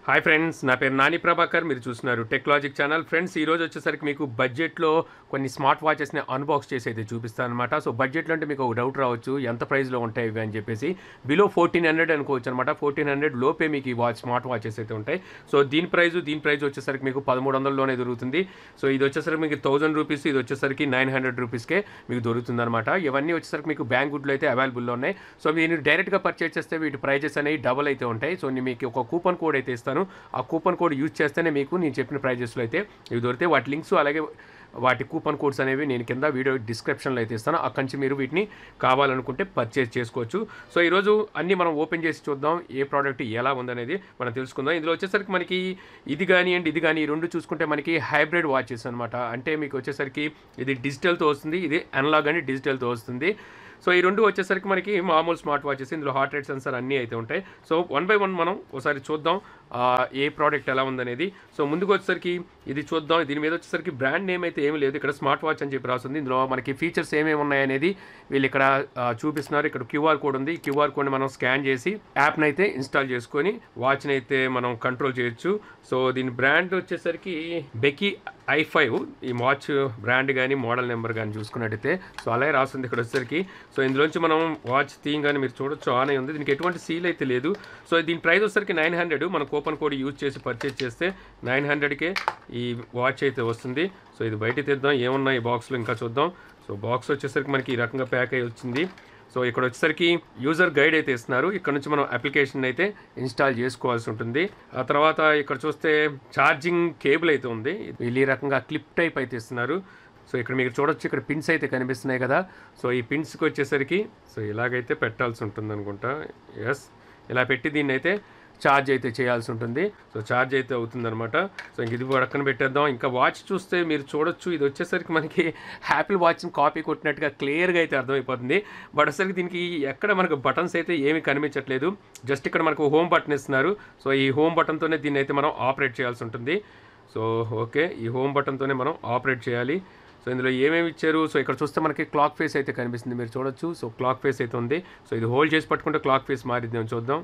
hi friends నా పేరు నాని ప్రభాకర్ మీరు చూస్తున్నారు టెక్నాలజిక్ ఛానల్ ఫ్రెండ్స్ ఈ రోజు వచ్చేసరికి మీకు బడ్జెట్లో కొన్ని స్మార్ట్ వాచెస్ని అన్బాక్స్ చేసి అయితే చూపిస్తాను అనమాట సో బడ్జెట్లో అంటే మీకు ఒక డౌట్ రావచ్చు ఎంత ప్రైస్లో ఉంటాయి ఇవి అని చెప్పేసి బిలో ఫోర్టీన్ హండ్రెడ్ అనుకోవచ్చు అనమాట ఫోర్టీన్ హండ్రెడ్ లోపే మీకు ఈ వాచ్ స్మార్ట్ వాచెస్ అయితే ఉంటాయి సో దీని ప్రైస్ దీని ప్రైస్ వచ్చేసరికి మీకు పదమూడు వందలలోనే దొరుకుతుంది సో ఇది వచ్చేసరికి మీకు థౌసండ్ రూపీస్ ఇది వచ్చేసరికి నైన్ హండ్రెడ్ రూపీస్కే మీకు దొరుకుతుంది అనమాట ఇవన్నీ వచ్చేసరికి మీకు బ్యాంక్ గుడ్లు అయితే అవైలబుల్లో ఉన్నాయి సో మీరు డైరెక్ట్గా పర్చేస్ చేస్తే వీటి ప్రైజెస్ అనేవి డబల్ అయితే ఉంటాయి సో నేను మీకు ఒక కూపన్ కోడ్ అయితే ఇస్తాను ఆ కూపన్ కోడ్ యూజ్ చేస్తేనే మీకు నేను చెప్పిన ప్రైజెస్లో అయితే ఇవి దొరికితే వాటి లింక్స్ అలాగే వాటి కూపన్ కోడ్స్ అనేవి నేను కింద వీడియో డిస్క్రిప్షన్లో అయితే ఇస్తాను అక్కడి నుంచి మీరు వీటిని కావాలనుకుంటే పర్చేస్ చేసుకోవచ్చు సో ఈరోజు అన్నీ మనం ఓపెన్ చేసి చూద్దాం ఏ ప్రోడక్ట్ ఎలా ఉందనేది మనం తెలుసుకుందాం ఇందులో వచ్చేసరికి మనకి ఇది కానివ్వండి ఇది కానీ ఈ రెండు చూసుకుంటే మనకి హైబ్రిడ్ వాచెస్ అనమాట అంటే మీకు వచ్చేసరికి ఇది డిజిటల్తో వస్తుంది ఇది అనలాగ్ అని డిజిటల్తో వస్తుంది సో ఈ రెండు వచ్చేసరికి మనకి మామూలు స్మార్ట్ వాచెస్ ఇందులో హార్ట్ రేట్ సెన్సర్ అన్నీ అయితే ఉంటాయి సో వన్ బై వన్ మనం ఒకసారి చూద్దాం ఆ, ఏ ప్రోడక్ట్ ఎలా ఉందనేది సో ముందుకు వచ్చేసరికి ఇది చూద్దాం దీని మీద వచ్చేసరికి బ్రాండ్ నేమ్ అయితే ఏమీ లేదు ఇక్కడ స్మార్ట్ వాచ్ అని చెప్పి రాస్తుంది ఇందులో మనకి ఫీచర్స్ ఏమేమి ఉన్నాయనేది వీళ్ళు ఇక్కడ ఆ, చూపిస్తున్నారు ఇక్కడ క్యూఆర్ కోడ్ ఉంది క్యూఆర్ కోడ్ని మనం స్కాన్ చేసి యాప్ని అయితే ఇన్స్టాల్ చేసుకొని వాచ్ని అయితే మనం కంట్రోల్ చేయొచ్చు సో దీని బ్రాండ్ వచ్చేసరికి బెకీ ఐ ఫైవ్ ఈ వాచ్ బ్రాండ్ కానీ మోడల్ నెంబర్ కానీ చూసుకున్నట్టయితే సో అలాగే రాస్తుంది ఇక్కడ వచ్చేసరికి సో ఇందులోంచి మనం వాచ్ థీమ్ కానీ మీరు చూడొచ్చు ఆన్ అయి ఉంది దీనికి ఎటువంటి సీల్ అయితే లేదు సో దీని ప్రైస్ వచ్చేసరికి నైన్ హండ్రెడ్ మన కూపన్ కోడ్ యూజ్ చేసి పర్చేస్ చేస్తే నైన్ హండ్రెడ్కే ఈ వాచ్ అయితే వస్తుంది సో ఇది బయట తెద్దాం ఏమున్నాయి ఈ బాక్స్లో ఇంకా చూద్దాం సో బాక్స్ వచ్చేసరికి మనకి ఈ రకంగా ప్యాక్ అయ్యి వచ్చింది సో ఇక్కడ వచ్చేసరికి యూజర్ గైడ్ అయితే ఇస్తున్నారు ఇక్కడ నుంచి మనం అప్లికేషన్ అయితే ఇన్స్టాల్ చేసుకోవాల్సి ఉంటుంది ఆ తర్వాత ఇక్కడ చూస్తే ఛార్జింగ్ కేబుల్ అయితే ఉంది వీళ్ళు ఈ రకంగా క్లిప్ టైప్ అయితే ఇస్తున్నారు సో ఇక్కడ మీరు చూడొచ్చు ఇక్కడ పిన్స్ అయితే కనిపిస్తున్నాయి కదా సో ఈ పిన్స్కి వచ్చేసరికి సో ఇలాగైతే పెట్టాల్సి ఉంటుంది అనుకుంటా ఎస్ ఇలా పెట్టి దీన్ని అయితే ఛార్జ్ అయితే చేయాల్సి ఉంటుంది సో ఛార్జ్ అయితే అవుతుందన్నమాట సో ఇంక ఇది పక్కన పెట్టేద్దాం ఇంకా వాచ్ చూస్తే మీరు చూడొచ్చు ఇది వచ్చేసరికి మనకి హ్యాపిల్ వాచ్ని కాపీ కొట్టినట్టుగా క్లియర్గా అయితే అర్థమైపోతుంది బట్ వచ్చేసరికి దీనికి ఎక్కడ మనకు బటన్స్ అయితే ఏమీ కనిపించట్లేదు జస్ట్ ఇక్కడ మనకు హోమ్ బటన్ ఇస్తున్నారు సో ఈ హోమ్ బటన్తోనే దీన్ని అయితే మనం ఆపరేట్ చేయాల్సి ఉంటుంది సో ఓకే ఈ హోమ్ బటన్తోనే మనం ఆపరేట్ చేయాలి సో ఇందులో ఏమేమి ఇచ్చారు సో ఇక్కడ చూస్తే మనకి క్లాక్ ఫేస్ అయితే కనిపిస్తుంది మీరు చూడొచ్చు సో క్లాక్ ఫేస్ అయితే ఉంది సో ఇది హోల్డ్ చేసి పట్టుకుంటే క్లాక్ ఫేస్ మారిద్దాం చూద్దాం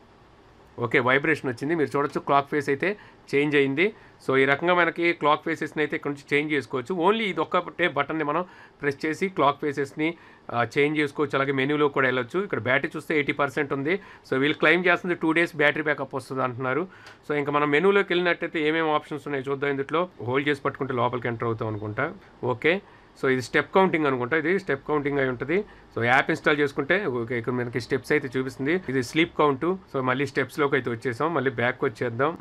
ఓకే వైబ్రేషన్ వచ్చింది మీరు చూడొచ్చు క్లాక్ ఫేస్ అయితే చేంజ్ అయింది సో ఈ రకంగా మనకి క్లాక్ ఫేసెస్ని అయితే ఇక్కడ నుంచి చేంజ్ చేసుకోవచ్చు ఓన్లీ ఇది ఒక్కటే బటన్ని మనం ప్రెస్ చేసి క్లాక్ ఫేసెస్ని చేంజ్ చేసుకోవచ్చు అలాగే మెనూలో కూడా వెళ్ళొచ్చు ఇక్కడ బ్యాటరీ చూస్తే ఎయిటీ పర్సెంట్ ఉంది సో వీళ్ళు క్లెయిమ్ చేస్తుంది టూ డేస్ బ్యాటరీ బ్యాకప్ వస్తుంది అంటున్నారు సో ఇంకా మనం మెనూలోకి వెళ్ళినట్టయితే ఏమేమి ఆప్షన్స్ ఉన్నాయి చూద్దాం ఇందులో హోల్డ్ చేసి పట్టుకుంటే లోపలికి ఎంటర్ అవుతాం అనుకుంటా ఓకే సో ఇది స్టెప్ కౌంటింగ్ అనుకుంటా ఇది స్టెప్ కౌంటింగ్ అయి ఉంటుంది సో యాప్ ఇన్స్టాల్ చేసుకుంటే ఓకే ఇక్కడ మనకి స్టెప్స్ అయితే చూపిస్తుంది ఇది స్లీప్ కౌంట్ సో మళ్ళీ స్టెప్స్లోకి అయితే వచ్చేసాం మళ్ళీ బ్యాక్ వచ్చేద్దాం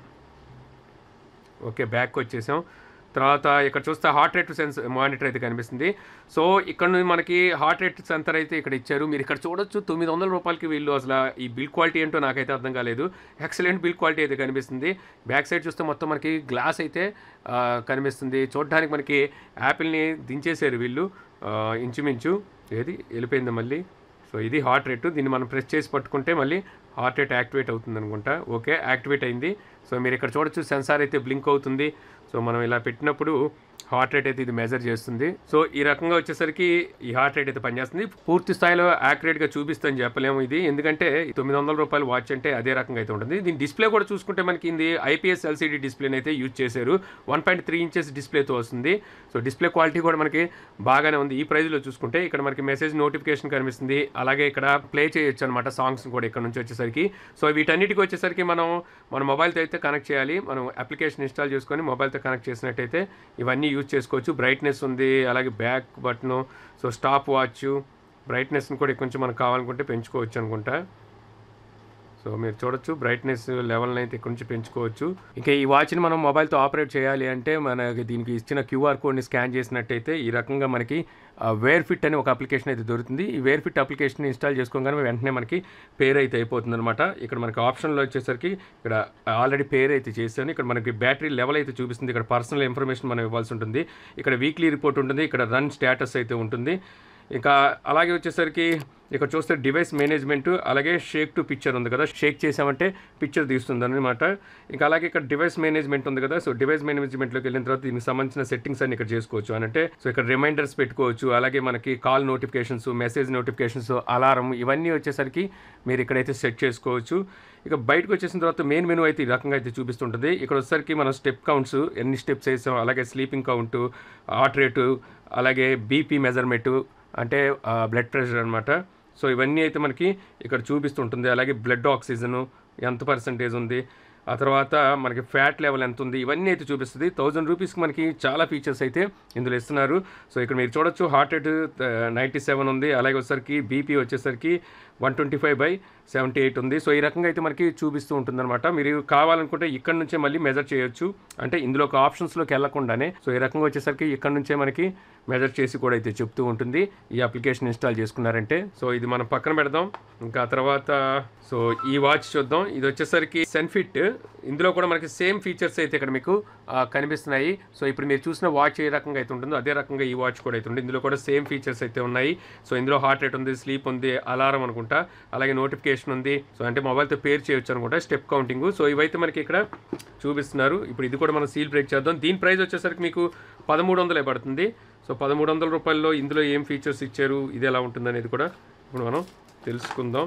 ఓకే బ్యాక్ వచ్చేసాం తర్వాత ఇక్కడ చూస్తే హార్ట్ రేట్ సెన్స్ మానిటర్ అయితే కనిపిస్తుంది సో ఇక్కడ నుండి మనకి హార్ట్ రేట్ సెన్సర్ అయితే ఇక్కడ ఇచ్చారు మీరు ఇక్కడ చూడొచ్చు తొమ్మిది వందల రూపాయలకి వీళ్ళు అసలు ఈ బిల్ క్వాలిటీ ఏంటో నాకైతే అర్థం కాలేదు ఎక్సలెంట్ బిల్ క్వాలిటీ అయితే కనిపిస్తుంది బ్యాక్ సైడ్ చూస్తే మొత్తం మనకి గ్లాస్ అయితే ఆ, కనిపిస్తుంది చూడడానికి మనకి యాపిల్ని దించేశారు వీళ్ళు ఆ, ఇంచుమించు ఏది వెళ్ళిపోయింది మళ్ళీ సో ఇది హార్ట్ రేట్ దీన్ని మనం ప్రెస్ చేసి పట్టుకుంటే మళ్ళీ హార్ట్ రేట్ యాక్టివేట్ అవుతుంది అనుకుంటా ఓకే యాక్టివేట్ అయింది సో మీరు ఇక్కడ చూడొచ్చు సెన్సార్ అయితే బ్లింక్ అవుతుంది సో మనం ఇలా పెట్టినప్పుడు హార్ట్ రేట్ అయితే ఇది మెజర్ చేస్తుంది సో ఈ రకంగా వచ్చేసరికి ఈ హార్ట్ రేట్ అయితే పనిచేస్తుంది పూర్తి స్థాయిలో యాక్యురేట్గా చూపిస్తాను చెప్పలేము ఇది ఎందుకంటే తొమ్మిది వందల రూపాయలు వాచ్ అంటే అదే రకంగా అయితే ఉంటుంది దీని డిస్ప్లే కూడా చూసుకుంటే మనకి ఇది ఐపీఎస్ ఎల్సీడీ డిస్ప్లేని అయితే యూజ్ చేశారు వన్ పాయింట్ త్రీ ఇంచెస్ డిస్ప్లేతో వస్తుంది సో డిస్ప్లే క్వాలిటీ కూడా మనకి బాగానే ఉంది ఈ ప్రైజ్లో చూసుకుంటే ఇక్కడ మనకి మెసేజ్ నోటిఫికేషన్ కనిపిస్తుంది అలాగే ఇక్కడ ప్లే చేయొచ్చు అనమాట సాంగ్స్ కూడా ఇక్కడ నుంచి వచ్చేసరికి సో వీటన్నిటికి వచ్చేసరికి మనం మన మొబైల్తో అయితే కనెక్ట్ చేయాలి మనం అప్లికేషన్ ఇన్స్టాల్ చేసుకొని మొబైల్తో కనెక్ట్ చేసినట్టయితే ఇవన్నీ యూజ్ చేసుకోవచ్చు బ్రైట్నెస్ ఉంది అలాగే back button so stop watch బ్రైట్నెస్ని కూడా కొంచెం మనకు కావాలనుకుంటే పెంచుకోవచ్చు అనుకుంటా సో మీరు చూడొచ్చు బ్రైట్నెస్ లెవెల్ని అయితే ఇక్కడ నుంచి పెంచుకోవచ్చు ఇంకా ఈ వాచ్ని మనం మొబైల్తో ఆపరేట్ చేయాలి అంటే మనకి దీనికి ఇచ్చిన క్యూఆర్ కోడ్ని స్కాన్ చేసినట్టయితే ఈ రకంగా మనకి వేర్ ఫిట్ అనే ఒక అప్లికేషన్ అయితే దొరుకుతుంది ఈ వేర్ ఫిట్ అప్లికేషన్ ఇన్స్టాల్ చేసుకోగానే వెంటనే మనకి పేర్ అయితే అయిపోతుంది అనమాట ఇక్కడ మనకి ఆప్షన్లో వచ్చేసరికి ఇక్కడ ఆల్రెడీ పేర్ అయితే చేశాను ఇక్కడ మనకి బ్యాటరీ లెవెల్ అయితే చూపిస్తుంది ఇక్కడ పర్సనల్ ఇన్ఫర్మేషన్ మనం ఇవ్వాల్సి ఉంటుంది ఇక్కడ వీక్లీ రిపోర్ట్ ఉంటుంది ఇక్కడ రన్ స్టేటస్ అయితే ఉంటుంది ఇంకా అలాగే వచ్చేసరికి ఇక్కడ చూస్తే డివైస్ మేనేజ్మెంట్ అలాగే షేక్ టు పిక్చర్ ఉంది కదా షేక్ చేసామంటే పిక్చర్ తీస్తుంది అనమాట ఇంకా అలాగే ఇక్కడ డివైస్ మేనేజ్మెంట్ ఉంది కదా సో డివైస్ మేనేజ్మెంట్లోకి వెళ్ళిన తర్వాత దీనికి సంబంధించిన సెట్టింగ్స్ అన్ని ఇక్కడ చేసుకోవచ్చు అని అంటే సో ఇక్కడ రిమైండర్స్ పెట్టుకోవచ్చు అలాగే మనకి call notifications message notifications alarm ఇవన్నీ వచ్చేసరికి మీరు ఇక్కడైతే సెట్ చేసుకోవచ్చు ఇక బయటకు వచ్చేసిన తర్వాత మెయిన్ మెనూ అయితే ఈ రకంగా అయితే చూపిస్తుంటుంది ఇక్కడ వచ్చేసరికి మనం స్టెప్ కౌంట్స్ ఎన్ని స్టెప్స్ వేసాం అలాగే స్లీపింగ్ కౌంట్ హార్ట్ రేటు అలాగే బీపీ మెజర్మెంట్ అంటే బ్లడ్ ప్రెషర్ అనమాట సో ఇవన్నీ అయితే మనకి ఇక్కడ చూపిస్తుంటుంది అలాగే బ్లడ్ ఆక్సిజన్ ఎంత పర్సంటేజ్ ఉంది ఆ తర్వాత మనకి ఫ్యాట్ లెవెల్ ఎంత ఉంది ఇవన్నీ అయితే చూపిస్తుంది థౌజండ్ రూపీస్కి మనకి చాలా ఫీచర్స్ అయితే ఇందులో ఇస్తున్నారు సో ఇక్కడ మీరు చూడొచ్చు హార్ట్ రేట్ నైంటీ సెవెన్ ఉంది అలాగే వచ్చేసరికి బీపీ వచ్చేసరికి one twenty five by seventy eight ఉంది సో ఈ రకంగా అయితే మనకి చూపిస్తూ ఉంటుందన్నమాట మీరు కావాలనుకుంటే ఇక్కడ నుంచే మళ్ళీ మెజర్ చేయొచ్చు అంటే ఇందులో ఒక ఆప్షన్స్లోకి వెళ్ళకుండానే సో ఈ రకంగా వచ్చేసరికి ఇక్కడ నుంచే మనకి మెజర్ చేసి కూడా అయితే చెప్తూ ఉంటుంది ఈ అప్లికేషన్ ఇన్స్టాల్ చేసుకున్నారంటే సో ఇది మనం పక్కన పెడదాం ఇంకా తర్వాత సో ఈ వాచ్ చూద్దాం ఇది వచ్చేసరికి సెన్ఫిట్ ఇందులో కూడా మనకి సేమ్ ఫీచర్స్ అయితే ఇక్కడ మీకు ఆ, కనిపిస్తున్నాయి సో ఇప్పుడు మీరు చూసిన వాచ్ ఏ రకంగా అయితే ఉంటుందో అదే రకంగా ఈ వాచ్ కూడా అయితే ఉంటుంది ఇందులో కూడా సేమ్ ఫీచర్స్ అయితే ఉన్నాయి సో ఇందులో హార్ట్ రేట్ ఉంది స్లీప్ ఉంది అలారం అనుకుంటా అలాగే నోటిఫికేషన్ ఉంది సో అంటే మొబైల్తో పేర్ చేయొచ్చు అనుకుంటా స్టెప్ కౌంటింగ్ సో ఇవైతే మనకి ఇక్కడ చూపిస్తున్నారు ఇప్పుడు ఇది కూడా మనం సీల్ బ్రేక్ చేద్దాం దీని ప్రైస్ వచ్చేసరికి మీకు పదమూడు వందలే పడుతుంది సో పదమూడు వందల రూపాయల్లో ఇందులో ఏం ఫీచర్స్ ఇచ్చారు ఇది ఎలా ఉంటుంది అనేది కూడా ఇప్పుడు మనం తెలుసుకుందాం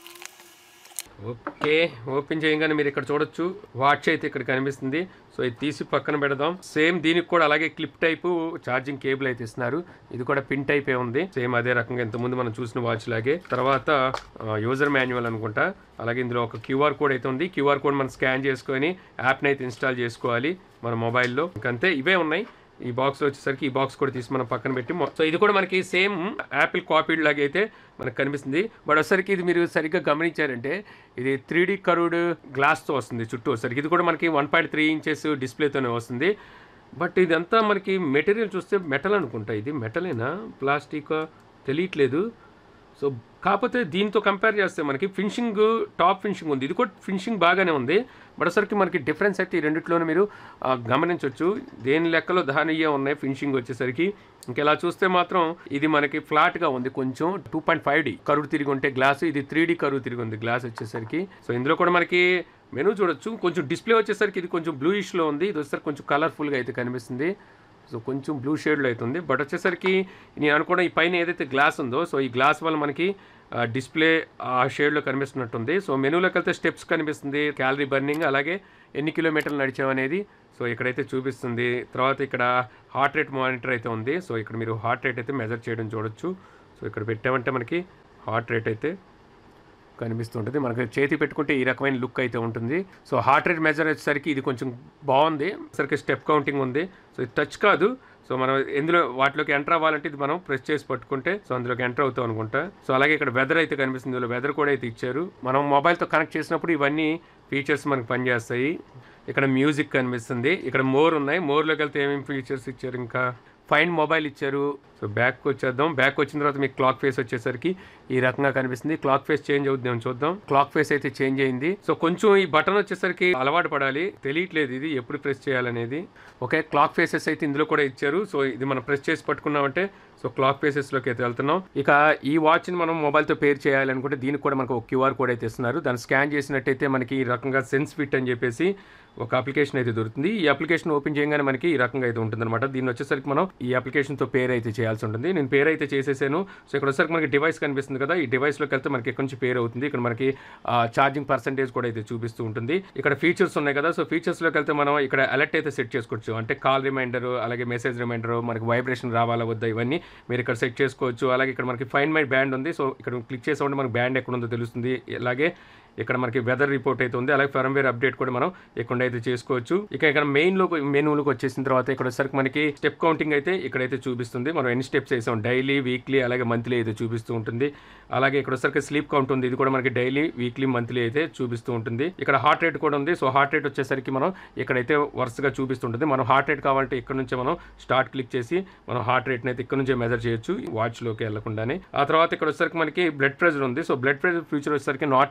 ఓకే ఓపెన్ చేయగానే మీరు ఇక్కడ చూడొచ్చు వాచ్ అయితే ఇక్కడ కనిపిస్తుంది సో ఇది తీసి పక్కన పెడదాం సేమ్ దీనికి కూడా అలాగే క్లిప్ టైపు ఛార్జింగ్ కేబుల్ అయితే ఇస్తున్నారు ఇది కూడా పిన్ టైప్ ఏ ఉంది సేమ్ అదే రకంగా ఇంతకుముందు మనం చూసిన వాచ్ లాగే తర్వాత యూజర్ మాన్యువల్ అనుకుంటా అలాగే ఇందులో ఒక క్యూఆర్ కోడ్ అయితే ఉంది క్యూఆర్ కోడ్ మనం స్కాన్ చేసుకొని యాప్ని అయితే ఇన్స్టాల్ చేసుకోవాలి మన మొబైల్లో ఇంకంతే ఇవే ఉన్నాయి ఈ బాక్స్ వచ్చేసరికి ఈ బాక్స్ కూడా తీసి మనం పక్కన పెట్టి మొ- సో ఇది కూడా మనకి సేమ్ యాపిల్ కాపీడ్ లాగా అయితే మనకు కనిపిస్తుంది బట్ వచ్చేసరికి ఇది మీరు సరిగ్గా గమనించారంటే ఇది త్రీ డీ కరుడ్ గ్లాస్తో వస్తుంది చుట్టూ వచ్చేసరికి ఇది కూడా మనకి వన్ పాయింట్ త్రీ ఇంచెస్ డిస్ప్లేతోనే వస్తుంది బట్ ఇదంతా మనకి మెటీరియల్ చూస్తే మెటల్ అనుకుంటా ఇది మెటలేనా ప్లాస్టిక్ తెలియట్లేదు సో కాకపోతే దీంతో కంపేర్ చేస్తే మనకి ఫినిషింగ్ టాప్ ఫినిషింగ్ ఉంది ఇది కూడా ఫినిషింగ్ బాగానే ఉంది బట్ ఒకసారికి మనకి డిఫరెన్స్ అయితే ఈ రెండిట్లోనే మీరు ఆ, గమనించవచ్చు దేని లెక్కలో దానియే ఉన్నాయి ఫినిషింగ్ వచ్చేసరికి ఇంకెలా చూస్తే మాత్రం ఇది మనకి ఫ్లాట్గా ఉంది కొంచెం టూ పాయింట్ ఫైవ్ డి కరువు తిరిగి ఉంటే గ్లాస్ ఇది త్రీ డి కరువు తిరిగి ఉంది గ్లాస్ వచ్చేసరికి సో ఇందులో కూడా మనకి మెనూ చూడొచ్చు కొంచెం డిస్ప్లే వచ్చేసరికి ఇది కొంచెం బ్లూయిష్లో ఉంది ఇది వచ్చేసరికి కొంచెం కలర్ఫుల్గా అయితే కనిపిస్తుంది సో కొంచెం బ్లూ షేడ్లో అవుతుంది బట్ వచ్చేసరికి నేను అనుకోవడం ఈ పైన ఏదైతే గ్లాస్ ఉందో సో ఈ గ్లాస్ వల్ల మనకి డిస్ప్లే ఆ షేడ్లో కనిపిస్తున్నట్టుంది సో మెనూలోకి వెళ్తే స్టెప్స్ కనిపిస్తుంది క్యాలరీ బర్నింగ్ అలాగే ఎన్ని కిలోమీటర్లు నడిచాం అనేది సో ఇక్కడైతే చూపిస్తుంది తర్వాత ఇక్కడ హార్ట్ రేట్ మానిటర్ అయితే ఉంది సో ఇక్కడ మీరు హార్ట్ రేట్ అయితే మెజర్ చేయడం చూడొచ్చు సో ఇక్కడ పెట్టామంటే మనకి హార్ట్ రేట్ అయితే కనిపిస్తుంటుంది మనకి చేతి పెట్టుకుంటే ఈ రకమైన లుక్ అయితే ఉంటుంది సో హార్ట్ రేట్ మెజర్ వచ్చేసరికి ఇది కొంచెం బాగుంది సరికి స్టెప్ కౌంటింగ్ ఉంది సో ఇది టచ్ కాదు సో మనం ఎందులో వాటిలోకి ఎంటర్ అవ్వాలంటే ఇది మనం ప్రెస్ చేసి పట్టుకుంటే సో అందులోకి ఎంటర్ అవుతాం అనుకుంటా సో అలాగే ఇక్కడ వెదర్ అయితే కనిపిస్తుంది ఇందులో వెదర్ కూడా అయితే ఇచ్చారు మనం మొబైల్తో కనెక్ట్ చేసినప్పుడు ఇవన్నీ ఫీచర్స్ మనకు పనిచేస్తాయి ఇక్కడ మ్యూజిక్ కనిపిస్తుంది ఇక్కడ మోర్ ఉన్నాయి మోర్లోకి వెళ్తే ఏమేమి ఫీచర్స్ ఇచ్చారు ఇంకా ఫైన్ మొబైల్ ఇచ్చారు సో బ్యాక్ వచ్చేద్దాం బ్యాక్ వచ్చిన తర్వాత మీకు క్లాక్ ఫేస్ వచ్చేసరికి ఈ రకంగా కనిపిస్తుంది క్లాక్ ఫేస్ చేంజ్ అవుద్దాం చూద్దాం క్లాక్ ఫేస్ అయితే చేంజ్ అయింది సో కొంచెం ఈ బటన్ వచ్చేసరికి అలవాటు పడాలి తెలియట్లేదు ఇది ఎప్పుడు ప్రెస్ చేయాలనేది ఓకే క్లాక్ ఫేసెస్ అయితే ఇందులో కూడా ఇచ్చారు సో ఇది మనం ప్రెస్ చేసి పట్టుకున్నామంటే సో క్లాక్ ఫేసెస్లోకి అయితే వెళ్తున్నాం ఇక ఈ వాచ్ని మనం మొబైల్తో పేర్ చేయాలనుకుంటే దీనికి కూడా మనకు ఒక క్యూఆర్ కోడ్ అయితే ఇస్తున్నారు దాన్ని స్కాన్ చేసినట్టయితే మనకి ఈ రకంగా సెన్స్ ఫిట్ అని చెప్పేసి ఒక అప్లికేషన్ అయితే దొరుకుతుంది ఈ అప్లికేషన్ ఓపెన్ చేయగానే మనకి ఈ రకంగా అయితే ఉంటుంది అనమాట దీన్ని వచ్చేసరికి మనం ఈ అప్లికేషన్తో పేర్ అయితే చేయాల్సి ఉంటుంది నేను పేర్ అయితే చేసేసాను సో ఇక్కడ వచ్చేసరికి మనకి డివైస్ కనిపిస్తుంది కదా ఈ డివైస్లోకి వెళ్తే మనకి ఎక్కడి నుంచి పేర్ అవుతుంది ఇక్కడ మనకి ఛార్జింగ్ పర్సంటేజ్ కూడా అయితే చూపిస్తూ ఉంటుంది ఇక్కడ ఫీచర్స్ ఉన్నాయి కదా సో ఫీచర్స్లోకి వెళ్తే మనం ఇక్కడ అలర్ట్ అయితే సెట్ చేసుకోవచ్చు అంటే కాల్ రిమైండర్ అలాగే మెసేజ్ రిమైండర్ మనకి వైబ్రేషన్ రావాలా వద్దా ఇవన్నీ మీరు ఇక్కడ సెట్ చేసుకోవచ్చు అలాగే ఇక్కడ మనకి ఫైన్ మై బ్యాండ్ ఉంది సో ఇక్కడ క్లిక్ చేసే ఉంటే మనకి బ్యాండ్ ఎక్కడ ఉందో తెలుస్తుంది అలాగే ఇక్కడ మనకి వెదర్ రిపోర్ట్ అయితే ఉంది అలాగే ఫర్మ్వేర్ అప్డేట్ కూడా మనం ఇక్కడ అయితే చేసుకోవచ్చు ఇక ఇక్కడ మెయిన్ లో మెనూలోకి వచ్చేసిన తర్వాత ఇక్కడ వచ్చేసరికి మనకి స్టెప్ కౌంటింగ్ అయితే ఇక్కడైతే చూపిస్తుంది మనం ఎన్ని స్టెప్స్ వేసాం డైలీ వీక్లీ అలాగే మంత్లీ అయితే చూపిస్తూ ఉంటుంది అలాగే ఇక్కడ వచ్చేసరికి స్లీప్ కౌంట్ ఉంది ఇది కూడా మనకి డైలీ వీక్లీ మంత్లీ అయితే చూపిస్తూ ఉంటుంది ఇక్కడ హార్ట్ రేట్ కూడా ఉంది సో హార్ట్ రేట్ వచ్చేసరికి మనం ఇక్కడైతే వరుసగా చూపిస్తుంటుంది మనం హార్ట్ రేట్ కావాలంటే ఇక్కడ నుంచే మనం స్టార్ట్ క్లిక్ చేసి మనం హార్ట్ రేట్ని అయితే ఇక్కడ నుంచే మెజర్ చేయొచ్చు వాచ్ లోకి వెళ్లకుండానే ఆ తర్వాత ఇక్కడ వచ్చేసరికి మనకి బ్లడ్ ప్రెషర్ ఉంది సో బ్లడ్ ప్రెషర్ ఫ్యూచర్ వచ్చేసరికి నాట్ సపోర్టెడ్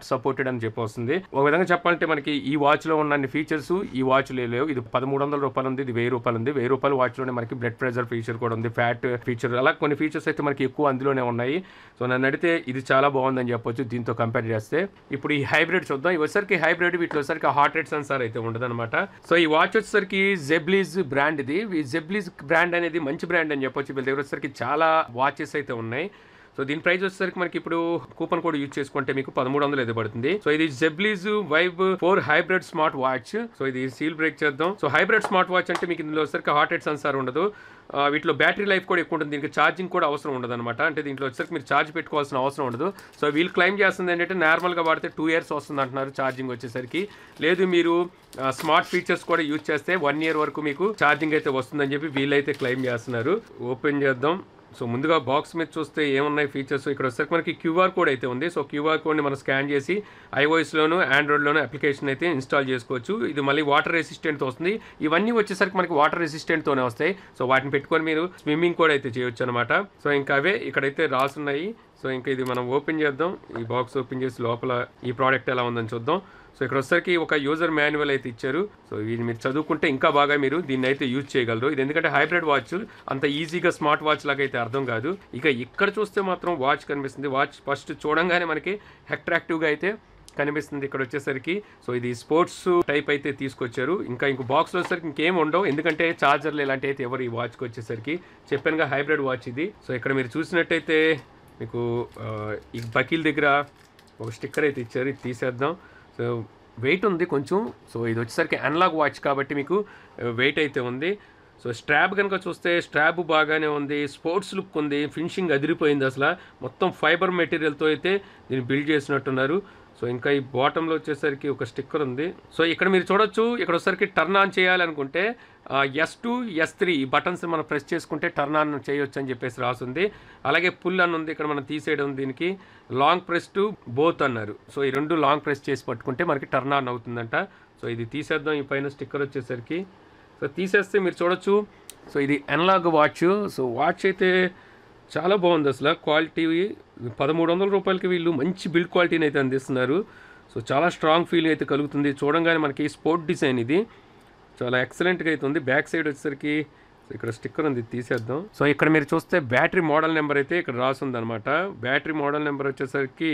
అని చెప్పి వస్తుంది ఒక విధంగా చెప్పాలంటే మనకి ఈ వాచ్ లో ఉన్న ఫీచర్స్ ఈ వాచ్ లేవు ఇది పదమూడు వందల రూపాయలు ఉంది ఇది వెయ్యి రూపాయలు ఉంది వెయ్యి రూపాయల వాచ్ లోనే మనకి బ్లడ్ ప్రెషర్ ఫీచర్ కూడా ఉంది ఫ్యాట్ ఫీచర్ అలా కొన్ని ఫీచర్స్ అయితే మనకి ఎక్కువ అందులోనే ఉన్నాయి సో నన్ను అడిగితే ఇది చాలా బాగుందని చెప్పొచ్చు దీంతో కంపేర్ చేస్తే ఇప్పుడు ఈ హైబ్రిడ్ చూద్దాం ఇవి వచ్చేసరికి హైబ్రిడ్ వీటిలో వచ్చేసరికి హార్ట్ రేట్ సెన్సార్ అయితే ఉండదన్నమాట సో ఈ వాచ్ వచ్చేసరికి జెబ్లీజ్ బ్రాండ్ ఇది ఈ జెబ్లీజ్ బ్రాండ్ అనేది మంచి బ్రాండ్ అని చెప్పొచ్చు వీళ్ళ దగ్గర వచ్చేసరికి చాలా వాచెస్ అయితే ఉన్నాయి సో దీని ప్రైస్ వచ్చేసరికి మనకి ఇప్పుడు కూపన్ కోడ్ యూజ్ చేసుకుంటే మీకు పదమూడు వందలు అయితే పడుతుంది సో ఇది Zeblaze Vibe four hybrid smart watch so ఇది సీల్ బ్రేక్ చేద్దాం సో హైబ్రిడ్ స్మార్ట్ వాచ్ అంటే మీకు ఇందులో వచ్చేసరికి హార్ట్ రేట్ సెన్సార్ ఉండదు ఆ, వీటిలో బ్యాటరీ లైఫ్ కూడా ఎక్కువ ఉంటుంది దీనికి ఛార్జింగ్ కూడా అవసరం ఉండదు అనమాట అంటే దీంట్లో వచ్చేసరికి మీరు ఛార్జ్ పెట్టుకోవాల్సిన అవసరం ఉండదు సో వీళ్ళు క్లైమ్ చేస్తుంది ఏంటంటే నార్మల్గా వాడితే టూ ఇయర్స్ వస్తుంది అంటున్నారు ఛార్జింగ్ వచ్చేసరికి లేదు మీరు స్మార్ట్ ఫీచర్స్ కూడా యూజ్ చేస్తే వన్ ఇయర్ వరకు మీకు ఛార్జింగ్ అయితే వస్తుందని చెప్పి వీళ్ళైతే క్లైమ్ చేస్తున్నారు ఓపెన్ చేద్దాం సో ముందుగా బాక్స్ మీద చూస్తే ఏమున్నాయి ఫీచర్స్ ఇక్కడ వచ్చేసరికి మనకి క్యూఆర్ కోడ్ అయితే ఉంది సో క్యూఆర్ కోడ్ని మనం స్కాన్ చేసి ఐఓఎస్లోను ఆండ్రాయిడ్లోను అప్లికేషన్ అయితే ఇన్స్టాల్ చేసుకోవచ్చు ఇది మళ్ళీ వాటర్ రెసిస్టెంట్తో వస్తుంది ఇవన్నీ వచ్చేసరికి మనకి వాటర్ రెసిస్టెంట్తోనే వస్తాయి సో వాటిని పెట్టుకొని మీరు స్విమ్మింగ్ కూడా అయితే చేయొచ్చు అనమాట సో ఇంకా అవే ఇక్కడైతే రాసున్నాయి సో ఇంకా ఇది మనం ఓపెన్ చేద్దాం ఈ బాక్స్ ఓపెన్ చేసి లోపల ఈ ప్రోడక్ట్ ఎలా ఉందని చూద్దాం సో ఇక్కడ వచ్చేసరికి ఒక యూజర్ మాన్యువల్ అయితే ఇచ్చారు సో ఇది మీరు చదువుకుంటే ఇంకా బాగా మీరు దీన్ని అయితే యూజ్ చేయగలరు ఇది ఎందుకంటే హైబ్రిడ్ వాచ్ అంత ఈజీగా స్మార్ట్ వాచ్ లాగా అయితే అర్థం కాదు ఇక ఇక్కడ చూస్తే మాత్రం వాచ్ కనిపిస్తుంది వాచ్ ఫస్ట్ చూడంగానే మనకి అట్రాక్టివ్గా అయితే కనిపిస్తుంది ఇక్కడ వచ్చేసరికి సో ఇది స్పోర్ట్స్ టైప్ అయితే తీసుకొచ్చారు ఇంకా ఇంకో బాక్స్లో వచ్చేసరికి ఇంకేం ఉండవు ఎందుకంటే చార్జర్లు ఇలాంటి అయితే ఎవరు ఈ వాచ్కి వచ్చేసరికి చెప్పానుగా హైబ్రిడ్ వాచ్ ఇది సో ఇక్కడ మీరు చూసినట్టయితే మీకు ఆ, ఈ బకీల్ దగ్గర ఒక స్టిక్కర్ అయితే ఇచ్చారు ఇది తీసేద్దాం సో వెయిట్ ఉంది కొంచెం సో ఇది వచ్చేసరికి అనలాగ్ వాచ్ కాబట్టి మీకు వెయిట్ అయితే ఉంది సో స్ట్రాప్ కనుక చూస్తే స్ట్రాప్ బాగానే ఉంది స్పోర్ట్స్ లుక్ ఉంది ఫినిషింగ్ అదిరిపోయింది అసలు మొత్తం ఫైబర్ మెటీరియల్తో అయితే దీన్ని బిల్డ్ చేసినట్టున్నారు సో ఇంకా ఈ బాటంలో వచ్చేసరికి ఒక స్టిక్కర్ ఉంది సో ఇక్కడ మీరు చూడొచ్చు ఇక్కడ వచ్చేసరికి టర్న్ ఆన్ చేయాలనుకుంటే ఎస్ టూ ఎస్ త్రీ ఈ బటన్స్ మనం ప్రెస్ చేసుకుంటే టర్న్ ఆన్ చేయొచ్చు అని చెప్పేసి రాసుంది అలాగే పుల్ అని ఉంది ఇక్కడ మనం తీసేయడం దీనికి లాంగ్ ప్రెస్ టు బోత్ అన్నారు సో ఈ రెండు లాంగ్ ప్రెస్ చేసి పట్టుకుంటే మనకి టర్న్ ఆన్ అవుతుందంట సో ఇది తీసేద్దాం ఈ పైన స్టిక్కర్ వచ్చేసరికి సో తీసేస్తే మీరు చూడొచ్చు సో ఇది అనలాగ్ వాచ్ సో వాచ్ అయితే చాలా బాగుంది అసలు క్వాలిటీ పదమూడు వందల రూపాయలకి వీళ్ళు మంచి బిల్డ్ క్వాలిటీని అయితే అందిస్తున్నారు సో చాలా స్ట్రాంగ్ ఫీల్ అయితే కలుగుతుంది చూడంగానే మనకి స్పోర్ట్ డిజైన్ ఇది చాలా ఎక్సలెంట్గా అయితే ఉంది బ్యాక్ సైడ్ వచ్చేసరికి సో ఇక్కడ స్టిక్కర్ ఉంది ఇది తీసేద్దాం సో ఇక్కడ మీరు చూస్తే బ్యాటరీ మోడల్ నెంబర్ అయితే ఇక్కడ రాసింది అనమాట బ్యాటరీ మోడల్ నెంబర్ వచ్చేసరికి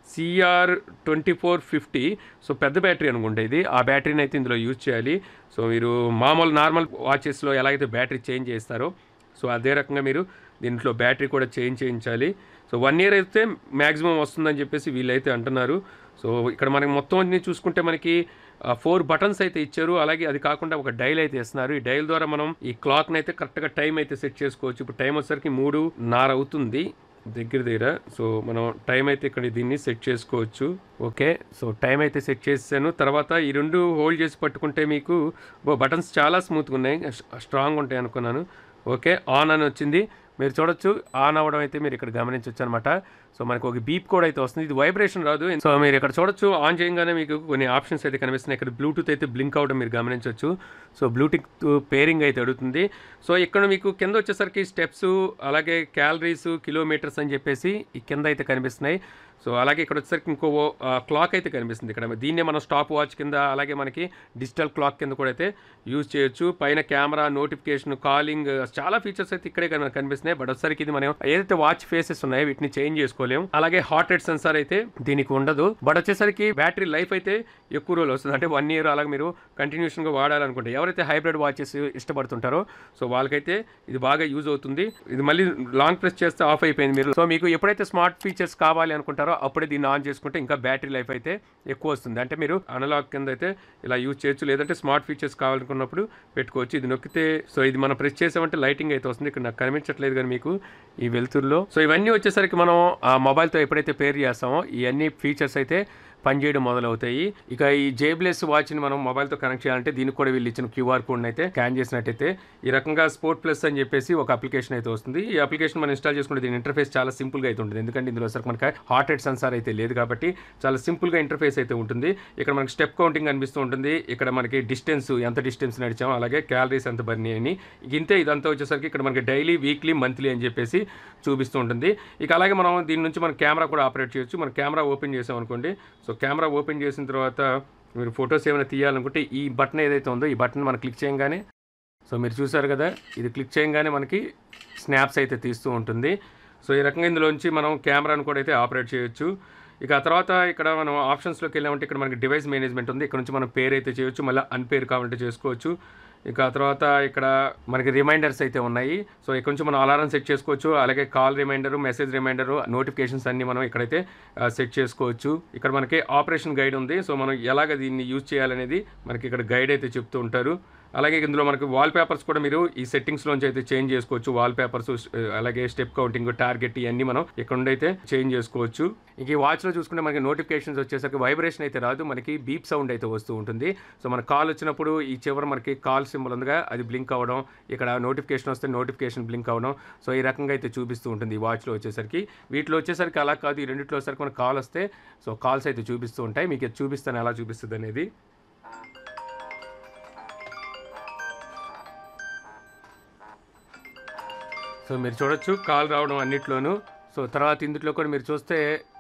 CR twenty four fifty so పెద్ద బ్యాటరీ అనుకుంటే ఇది ఆ బ్యాటరీని అయితే ఇందులో యూజ్ చేయాలి సో మీరు మామూలు నార్మల్ వాచెస్లో ఎలాగైతే బ్యాటరీ చేంజ్ చేస్తారో సో అదే రకంగా మీరు దీంట్లో బ్యాటరీ కూడా చేంజ్ చేయించాలి సో వన్ ఇయర్ అయితే మ్యాక్సిమం వస్తుందని చెప్పేసి వీళ్ళైతే అంటున్నారు సో ఇక్కడ మనకి మొత్తం అన్ని చూసుకుంటే మనకి ఫోర్ బటన్స్ అయితే ఇచ్చారు అలాగే అది కాకుండా ఒక డైల్ అయితే ఇస్తున్నారు ఈ డైల్ ద్వారా మనం ఈ క్లాక్ని అయితే కరెక్ట్గా టైం అయితే సెట్ చేసుకోవచ్చు ఇప్పుడు టైం వచ్చేసరికి మూడు నార అవుతుంది దగ్గర దగ్గర సో మనం టైం అయితే ఇక్కడ దీన్ని సెట్ చేసుకోవచ్చు ఓకే సో టైం అయితే సెట్ చేసాను తర్వాత ఈ రెండు హోల్డ్ చేసి పట్టుకుంటే మీకు బటన్స్ చాలా స్మూత్గా ఉన్నాయి స్ట్రాంగ్ ఉంటాయి అనుకున్నాను ఓకే ఆన్ అని వచ్చింది మీరు చూడొచ్చు ఆన్ అవ్వడం అయితే మీరు ఇక్కడ గమనించవచ్చు అనమాట సో మనకు ఒక బీప్ కూడా అయితే వస్తుంది ఇది వైబ్రేషన్ రాదు సో మీరు ఇక్కడ చూడొచ్చు ఆన్ చేయగానే మీకు కొన్ని ఆప్షన్స్ అయితే కనిపిస్తున్నాయి ఇక్కడ బ్లూటూత్ అయితే బ్లింక్ అవడం మీరు గమనించవచ్చు సో బ్లూటూత్ పేరింగ్ అయితే అడుగుతుంది సో ఇక్కడ మీకు కింద వచ్చేసరికి స్టెప్స్ అలాగే క్యాలరీస్ కిలోమీటర్స్ అని చెప్పేసి ఈ కింద అయితే కనిపిస్తున్నాయి సో అలాగే ఇక్కడ వచ్చేసరికి ఇంకో క్లాక్ అయితే కనిపిస్తుంది ఇక్కడ దీన్నే మనం స్టాప్ వాచ్ కింద అలాగే మనకి డిజిటల్ క్లాక్ కింద కూడా అయితే యూజ్ చేయొచ్చు పైన కెమెరా నోటిఫికేషన్ కాలింగ్ చాలా ఫీచర్స్ అయితే ఇక్కడే కన- కనిపిస్తున్నాయి బట్ వచ్చేసరికి ఇది మనం ఏదైతే వాచ్ ఫేసెస్ ఉన్నాయో వీటిని చేంజ్ చేసుకోలేము అలాగే హార్ట్ రేట్ సెన్సార్ అయితే దీనికి ఉండదు బట్ వచ్చేసరికి బ్యాటరీ లైఫ్ అయితే ఎక్కువ రోజులు వస్తుంది అంటే వన్ ఇయర్ అలాగే మీరు కంటిన్యూషన్ గా వాడాలనుకుంటే ఎవరైతే హైబ్రిడ్ వాచెస్ ఇష్టపడుతుంటారో సో వాళ్ళకైతే ఇది బాగా యూజ్ అవుతుంది ఇది మళ్ళీ లాంగ్ ప్రెస్ చేస్తే ఆఫ్ అయిపోయింది మీరు సో మీకు ఎప్పుడైతే స్మార్ట్ ఫీచర్స్ కావాలి అనుకుంటారో అప్పుడే దీన్ని ఆన్ చేసుకుంటే ఇంకా బ్యాటరీ లైఫ్ అయితే ఎక్కువ వస్తుంది అంటే మీరు అనలాగ్ కింద అయితే ఇలా యూజ్ చేయొచ్చు లేదంటే స్మార్ట్ ఫీచర్స్ కావాలనుకున్నప్పుడు పెట్టుకోవచ్చు ఇది నొక్కితే సో ఇది మనం ప్రెస్ చేసామంటే లైటింగ్ అయితే వస్తుంది ఇక్కడ నాకు కనిపించట్లేదు కానీ మీకు ఈ వెలుతురులో సో ఇవన్నీ వచ్చేసరికి మనం ఆ మొబైల్తో ఎప్పుడైతే పేర్ చేస్తామో ఇవన్నీ ఫీచర్స్ అయితే పనిచేయడం మొదలవుతాయి ఇక ఈ జేబ్లెస్ వాచ్ని మనం మొబైల్తో కనెక్ట్ చేయాలంటే దీనికి కూడా వీళ్ళు ఇచ్చిన క్యూఆర్ కోడ్ని అయితే స్కాన్ చేసినట్టయితే ఈ రకంగా స్పోర్ట్ ప్లస్ అని చెప్పేసి ఒక అప్లికేషన్ అయితే వస్తుంది ఈ అప్లికేషన్ మనం ఇన్స్టాల్ చేసుకుంటే దీని ఇంటర్ఫేస్ చాలా సింపుల్గా అయితే ఉంటుంది ఎందుకంటే ఇందులో సరికి మనకి హార్ట్ రేట్ సెన్సార్ అయితే లేదు కాబట్టి చాలా సింపుల్గా ఇంటర్ఫేస్ అయితే ఉంటుంది ఇక్కడ మనకి స్టెప్ కౌంటింగ్ అనిపిస్తూ ఉంటుంది ఇక్కడ మనకి డిస్టెన్స్ ఎంత డిస్టెన్స్ నడిచామో అలాగే క్యాలరీస్ ఎంత బర్నీ అని ఇంతే ఇదంతా వచ్చేసరికి ఇక్కడ మనకి డైలీ వీక్లీ మంత్లీ అని చెప్పేసి చూపిస్తూ ఉంటుంది ఇక అలాగే మనం దీని నుంచి మన కెమెరా కూడా ఆపరేట్ చేయొచ్చు మన కెమెరా ఓపెన్ చేసాం అనుకోండి సో సో కెమెరా ఓపెన్ చేసిన తర్వాత మీరు ఫొటోస్ ఏమైనా తీయాలనుకుంటే ఈ బటన్ ఏదైతే ఉందో ఈ బటన్ మనం క్లిక్ చేయగానే సో మీరు చూసారు కదా ఇది క్లిక్ చేయగానే మనకి స్నాప్స్ అయితే తీస్తూ ఉంటుంది సో ఈ రకంగా ఇందులోంచి మనం కెమెరాను కూడా అయితే ఆపరేట్ చేయొచ్చు ఇక ఆ తర్వాత ఇక్కడ మనం ఆప్షన్స్లోకి వెళ్ళామంటే ఇక్కడ మనకి డివైస్ మేనేజ్మెంట్ ఉంది ఇక్కడ నుంచి మనం పేరు అయితే చేయొచ్చు మళ్ళీ అన్పేర్ కావాలంటే చేసుకోవచ్చు ఇక ఆ తర్వాత ఇక్కడ మనకి రిమైండర్స్ అయితే ఉన్నాయి సో ఇక్కడ నుంచి మనం అలారం సెట్ చేసుకోవచ్చు అలాగే call reminder message reminder notifications అన్ని మనం ఇక్కడైతే సెట్ చేసుకోవచ్చు ఇక్కడ మనకి ఆపరేషన్ గైడ్ ఉంది సో మనం ఎలాగ దీన్ని యూజ్ చేయాలనేది మనకి ఇక్కడ గైడ్ అయితే చెప్తూ ఉంటారు అలాగే ఇందులో మనకి వాల్ పేపర్స్ కూడా మీరు ఈ సెట్టింగ్స్లోంచి అయితే చేంజ్ చేసుకోవచ్చు వాల్ పేపర్స్ అలాగే స్టెప్ కౌంటింగ్ టార్గెట్ ఇవన్నీ మనం ఇక్కడ నుండి అయితే చేంజ్ చేసుకోవచ్చు ఇంక ఈ వాచ్లో చూసుకుంటే మనకి నోటిఫికేషన్స్ వచ్చేసరికి వైబ్రేషన్ అయితే రాదు మనకి బీప్ సౌండ్ అయితే వస్తూ ఉంటుంది సో మన కాల్ వచ్చినప్పుడు ఈ చివర మనకి కాల్ సింబల్ ఉందిగా అది బ్లింక్ అవ్వడం ఇక్కడ నోటిఫికేషన్ వస్తే నోటిఫికేషన్ బ్లింక్ అవ్వడం సో ఈ రకంగా అయితే చూపిస్తూ ఉంటుంది ఈ వాచ్లో వచ్చేసరికి వీటిలో వచ్చేసరికి అలా కాదు ఈ రెండిట్లో వచ్చేసరికి మనకి కాల్ వస్తే సో కాల్స్ అయితే చూపిస్తూ ఉంటాయి మీకు ఇది చూపిస్తాను ఎలా చూపిస్తుంది అనేది సో మీరు చూడొచ్చు కాల్ రావడం అన్నిట్లోనూ సో తర్వాత ఇందులో కూడా మీరు చూస్తే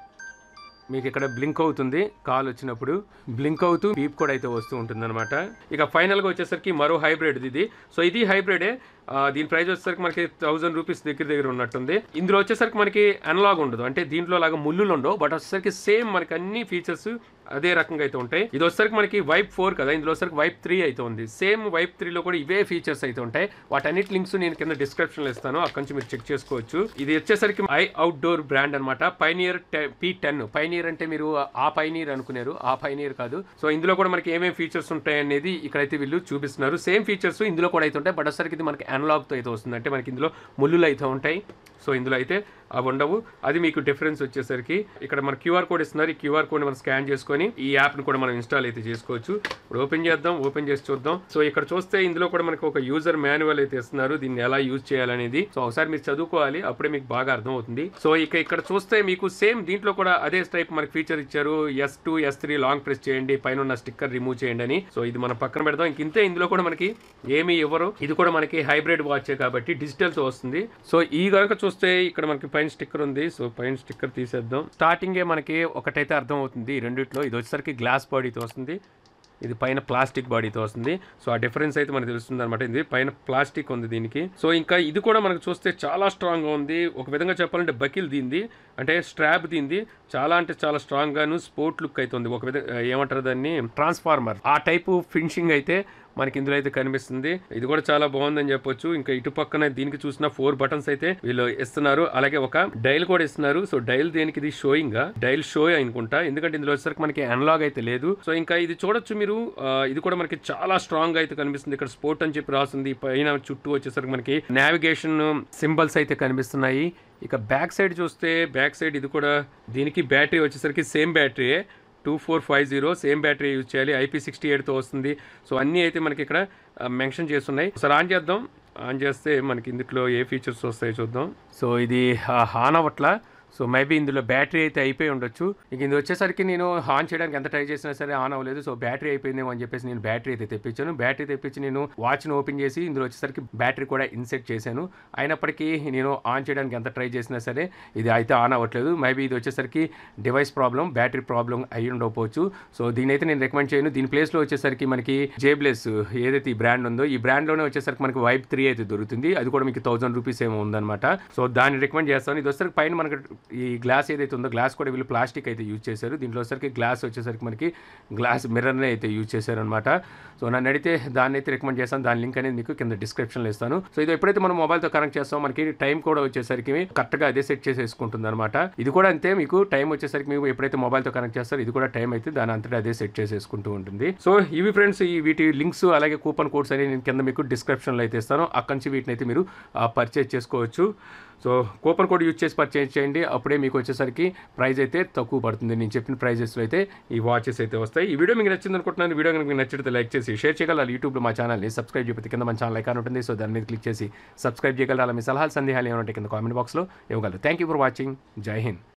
మీకు ఇక్కడ బ్లింక్ అవుతుంది కాల్ వచ్చినప్పుడు బ్లింక్ అవుతూ బీప్ కూడా అయితే వస్తూ ఉంటుంది అనమాట ఇక ఫైనల్గా వచ్చేసరికి మరో హైబ్రిడ్ ఇది సో ఇది హైబ్రిడే ఆ, దీని ప్రైస్ వచ్చేసరికి మనకి థౌసండ్ రూపీస్ దగ్గర దగ్గర ఉన్నట్టుంది ఇందులో వచ్చేసరికి మనకి అనలాగ్ ఉండదు అంటే దీంట్లో లాగా ముళ్ళులు ఉండవు బట్ వచ్చేసరికి సేమ్ మనకి అన్ని ఫీచర్స్ అదే రకంగా అయితే ఉంటాయి ఇది వచ్చేసరికి మనకి వైప్ ఫోర్ కదా ఇందులో వచ్చేసరికి వైప్ త్రీ అయితే ఉంది సేమ్ వైప్ త్రీలో కూడా ఇవే ఫీచర్స్ అయితే ఉంటాయి వాటన్నిటి లింక్స్ నేను కింద డిస్క్రిప్షన్లో ఇస్తాను అక్కడి నుంచి మీరు చెక్ చేసుకోవచ్చు ఇది వచ్చేసరికి ఐ అవుట్డోర్ బ్రాండ్ అనమాట పైనియర్ పీ టెన్ పైనియర్ అంటే మీరు ఆ పైనీర్ అనుకున్నారు ఆ పైనీర్ కాదు సో ఇందులో కూడా మనకి ఏమేమి ఫీచర్స్ ఉంటాయి అనేది ఇక్కడైతే వీళ్ళు చూపిస్తున్నారు సేమ్ ఫీచర్స్ ఇందులో కూడా అయితే ఉంటాయి బట్ వచ్చేసరికి ఇది మనకి అనలాగ్తో అయితే వస్తుంది అంటే మనకి ఇందులో ముళ్ళులు అయితే ఉంటాయి సో ఇందులో అయితే అవి ఉండవు అది మీకు డిఫరెన్స్ వచ్చేసరికి ఇక్కడ మన క్యూఆర్ కోడ్ ఇస్తున్నారు ఈ క్యూఆర్ కోడ్ మనం స్కాన్ చేసుకొని ఈ యాప్ని కూడా మనం ఇన్స్టాల్ అయితే చేసుకోవచ్చు ఇప్పుడు ఓపెన్ చేద్దాం ఓపెన్ చేసి చూద్దాం సో ఇక్కడ చూస్తే ఇందులో కూడా మనకు ఒక యూజర్ మాన్యువల్ అయితే ఇస్తున్నారు దీన్ని ఎలా యూజ్ చేయాలనేది సో ఒకసారి మీరు చదువుకోవాలి అప్పుడే మీకు బాగా అర్థం అవుతుంది సో ఇక ఇక్కడ చూస్తే మీకు సేమ్ దీంట్లో కూడా అదే టైప్ మనకి ఫీచర్ ఇచ్చారు S two S three long press చేయండి పైన ఉన్న స్టిక్కర్ రిమూవ్ చేయండి అని సో ఇది మనం పక్కన పెడదాం ఇంక ఇంతే ఇందులో కూడా మనకి ఏమీ ఇవ్వరు ఇది కూడా మనకి హైబ్రిడ్ వాచే కాబట్టి డిజిటల్ తో వస్తుంది సో ఈ కనుక చూస్తే ఇక్కడ మనకి పైన స్టిక్కర్ ఉంది సో పైన స్టిక్కర్ తీసేద్దాం స్టార్టింగే మనకి ఒకటైతే అర్థం అవుతుంది ఈ రెండిట్లో ఇది వచ్చేసరికి గ్లాస్ బాడీతో వస్తుంది ఇది పైన ప్లాస్టిక్ బాడీతో వస్తుంది సో ఆ డిఫరెన్స్ అయితే మనకు తెలుస్తుంది అనమాట ఇది పైన ప్లాస్టిక్ ఉంది దీనికి సో ఇంకా ఇది కూడా మనకు చూస్తే చాలా స్ట్రాంగ్గా ఉంది ఒక విధంగా చెప్పాలంటే బకిల్ దీంది అంటే స్ట్రాప్ దీంది చాలా అంటే చాలా స్ట్రాంగ్ గాను స్పోర్ట్ లుక్ అయితే ఉంది ఒక విధంగా ఏమంటారు దాన్ని ట్రాన్స్ఫార్మర్ ఆ టైపు ఫినిషింగ్ అయితే మనకి ఇందులో అయితే కనిపిస్తుంది ఇది కూడా చాలా బాగుందని చెప్పొచ్చు ఇంకా ఇటు పక్కన దీనికి చూసిన ఫోర్ బటన్స్ అయితే వీళ్ళు ఇస్తున్నారు అలాగే ఒక డైల్ కూడా ఇస్తున్నారు సో డైల్ దేనికి ఇది షోయింగ్ డైల్ షో అనుకుంటా ఎందుకంటే ఇందులో వచ్చేసరికి మనకి అనలాగ్ అయితే లేదు సో ఇంకా ఇది చూడొచ్చు మీరు ఆ, ఇది కూడా మనకి చాలా స్ట్రాంగ్ గా అయితే కనిపిస్తుంది ఇక్కడ స్పోర్ట్ అని చెప్పి రాస్తుంది పైన చుట్టూ వచ్చేసరికి మనకి నావిగేషన్ సింబల్స్ అయితే కనిపిస్తున్నాయి ఇక బ్యాక్ సైడ్ చూస్తే బ్యాక్ సైడ్ ఇది కూడా దీనికి బ్యాటరీ వచ్చేసరికి సేమ్ బ్యాటరీయే two four five zero same battery use చేయాలి ఐపీ సిక్స్టీ ఎయిట్తో వస్తుంది సో అన్నీ అయితే మనకి ఇక్కడ మెన్షన్ చేస్తున్నాయి ఒకసారి ఆన్ చేద్దాం ఆన్ చేస్తే మనకి ఇందులో ఏ ఫీచర్స్ వస్తాయో చూద్దాం సో ఇది ఆన్ అవ్వట్లా సో మేబీ ఇందులో బ్యాటరీ అయితే అయిపోయి ఉండొచ్చు ఇక ఇది వచ్చేసరికి నేను ఆన్ చేయడానికి ఎంత ట్రై చేసినా సరే ఆన్ అవ్వలేదు సో బ్యాటరీ అయిపోయిందేమో అని చెప్పేసి నేను బ్యాటరీ అయితే తెప్పించాను బ్యాటరీ తెప్పించి నేను వాచ్ను ఓపెన్ చేసి ఇందులో వచ్చేసరికి బ్యాటరీ కూడా ఇన్సెట్ చేశాను అయినప్పటికీ నేను ఆన్ చేయడానికి ఎంత ట్రై చేసినా సరే ఇది అయితే ఆన్ అవ్వట్లేదు మేబీ ఇది వచ్చేసరికి డివైస్ ప్రాబ్లం బ్యాటరీ ప్రాబ్లం అయి ఉండకపోవచ్చు సో దీని అయితే నేను రికమెండ్ చేయను దీని ప్లేస్లో వచ్చేసరికి మనకి జేబ్లెస్ ఏదైతే ఈ బ్రాండ్ ఉందో ఈ బ్రాండ్లోనే వచ్చేసరికి మనకి వైప్ త్రీ అయితే దొరుకుతుంది అది కూడా మీకు థౌసండ్ రూపీస్ ఏమో ఉందన్నమాట సో దాన్ని రికమెండ్ చేస్తాను ఇది వచ్చేసరికి పైన మనకి ఈ గ్లాస్ ఏదైతే ఉందో గ్లాస్ కూడా వీళ్ళు ప్లాస్టిక్ అయితే యూజ్ చేశారు దీంట్లో వచ్చేసరికి గ్లాస్ వచ్చేసరికి మనకి గ్లాస్ మిర్రర్నే అయితే యూజ్ చేశారు అనమాట సో నన్ను అడిగితే దాన్ని అయితే రికమెండ్ చేస్తాను దాని లింక్ అనేది మీకు కింద డిస్క్రిప్షన్లో ఇస్తాను సో ఇది ఎప్పుడైతే మనం మొబైల్తో కనెక్ట్ చేస్తామో మనకి టైం కూడా వచ్చేసరికి కరెక్ట్గా అదే సెట్ చేసేసుకుంటుంది అనమాట ఇది కూడా అంతే మీకు టైం వచ్చేసరికి మీకు ఎప్పుడైతే మొబైల్తో కనెక్ట్ చేస్తారో ఇది కూడా టైం అయితే దాని అంతటా అదే సెట్ చేసేసుకుంటూ ఉంటుంది సో ఇవి ఫ్రెండ్స్ ఈ వీటి లింక్స్ అలాగే కూపన్ కోడ్స్ అని నేను కింద మీకు డిస్క్రిప్షన్లో అయితే ఇస్తాను అక్కడి నుంచి వీటిని అయితే మీరు పర్చేజ్ చేసుకోవచ్చు సో కూపన్ కోడ్ యూజ్ చేసి పర్చేజ్ చేయండి అప్పుడే మీకు వచ్చేసరికి ప్రైస్ అయితే తక్కువ పడుతుంది నేను చెప్పిన ప్రైజెస్లో అయితే ఈ వాచెస్ అయితే వస్తాయి ఈ వీడియో మీకు నచ్చింది అనుకుంటున్నాను వీడియో కనుక మీకు నచ్చితే లైక్ చేసి షేర్ చేయగలరు యూట్యూబ్లో మా ఛానల్ని సబ్స్క్రైబ్ చేయకపోతే కింద మన ఛానల్ ఐకాన్ ఉంటుంది సో దాని మీద క్లిక్ చేసి సబ్స్క్రైబ్ చేయగలరా మీ సలహాలు సందేహాలు ఏమంటే కింద కామెంట్ బాక్స్లో ఇవ్వగలరు థ్యాంక్ యూ ఫర్ వాచింగ్ జై హింద్